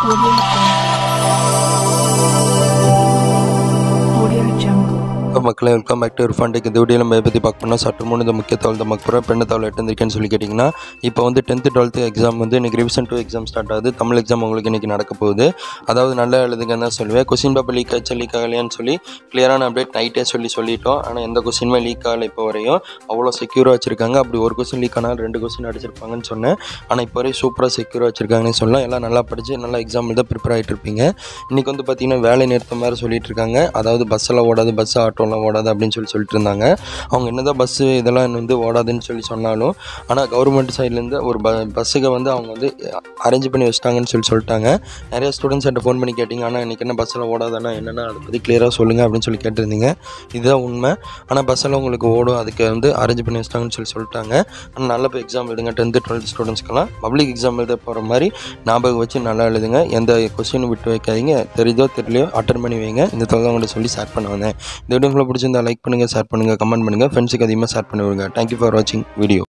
Audio Jungle. Audio Jungle. மக்களை welcome back to Irfan tech இந்த video நம்ம எதை பற்றி பார்க்க போனால் சற்று முன் இந்த முக்கிய தகவல் தான் பார்க்க போகிறோம் பெண்ணு தகவல் எட்டுந்திருக்கேன்னு சொல்லி கேட்டிங்கன்னா இப்போ வந்து டென்த்து டுவெல்த்து எக்ஸாம் வந்து இன்றைக்கி ரிவிஷன் டூ எக்ஸாம் ஸ்டார்ட் ஆகுது தமிழ் எக்ஸாம் உங்களுக்கு இன்றைக்கி நடக்க போகுது அதாவது நல்லா எழுதுங்கன்னு தான் சொல்லுவேன் கொஸ்டின் பேப்பர் லீக் ஆச்சு லீக் ஆகலையான்னு சொல்லி கிளியரான அப்டேட் நைட்டே சொல்லி சொல்லிட்டோம் ஆனால் எந்த கொஸ்டினுமே லீக் ஆகலை இப்போ வரையும் அவ்வளோ செக்யூராக வச்சுருக்காங்க அப்படி ஒரு கொஸ்டின் லீக் ஆனால் ரெண்டு கொஸ்டின் அடிச்சிருப்பாங்கன்னு சொன்னேன் ஆனால் இப்போ வரையும் சூப்பராக செக்யூராக வச்சுருக்காங்கன்னு சொல்லலாம் எல்லாம் நல்லா படித்து நல்லா எக்ஸாம் தான் ப்ரிப்பேர் ஆகிட்டு இருப்பீங்க இன்றைக்கி வந்து பார்த்திங்கன்னா வேலை நிறுத்தம் மாதிரி சொல்லிட்டு இருக்காங்க அதாவது பஸ்ஸெல்லாம் ஓடாது பஸ் ஆட்டோலாம் ஓடாது அப்படின்னு சொல்லி சொல்லிட்டு இருந்தாங்க அவங்க என்னதான் பஸ்ஸு இதெல்லாம் வந்து ஓடாதுன்னு சொல்லி சொன்னாலும் ஆனால் கவர்மெண்ட் சைட்லேருந்து ஒரு ப பஸ்ஸுக்கு வந்து அவங்க வந்து அரேஞ்ச் பண்ணி வச்சிட்டாங்கன்னு சொல்லி சொல்லிட்டாங்க நிறைய ஸ்டூடெண்ட்ஸ் என்கிட்ட ஃபோன் பண்ணி கேட்டிங்க ஆனால் இன்றைக்கி என்ன பஸ்ஸெல்லாம் ஓடாதானா என்னென்னா அதை பற்றி கிளியராக சொல்லுங்கள் அப்படின்னு சொல்லி கேட்டிருந்தீங்க இதுதான் உண்மை ஆனால் பஸ்ஸெல்லாம் உங்களுக்கு ஓடும் அதுக்கு வந்து அரேஞ்ச் பண்ணி வச்சிட்டாங்கன்னு சொல்லி சொல்லிட்டாங்க ஆனால் நல்லா போய் எக்ஸாம் எழுதுங்க டென்த்து டுவெல்த் ஸ்டூடெண்ட்ஸ்க்கெல்லாம் பப்ளிக் எக்ஸாம் எழுத போகிற மாதிரி ஞாபகம் வச்சு நல்லா எழுதுங்க எந்த கொஸ்டினும் விட்டு வைக்காதீங்க தெரியுதோ தெரியலையோ அட்டன் பண்ணி வைங்க இந்த தொகை உங்கள்கிட்ட சொல்லி ஷேர் பண்ண வந்தேன் இந்த வீடியோ உங்களுக்கு பிடிச்சிருந்தா லைக் பண்ணுங்கள் ஷேர் பண்ணுங்கள் கமெண்ட் பண்ணுங்கள் ஃப்ரெண்ட்ஸுக்கு அதிகமாக ஷேர் பண்ணி விடுங்க தேங்க்யூ ஃபார் வாட்சிங் வீடியோ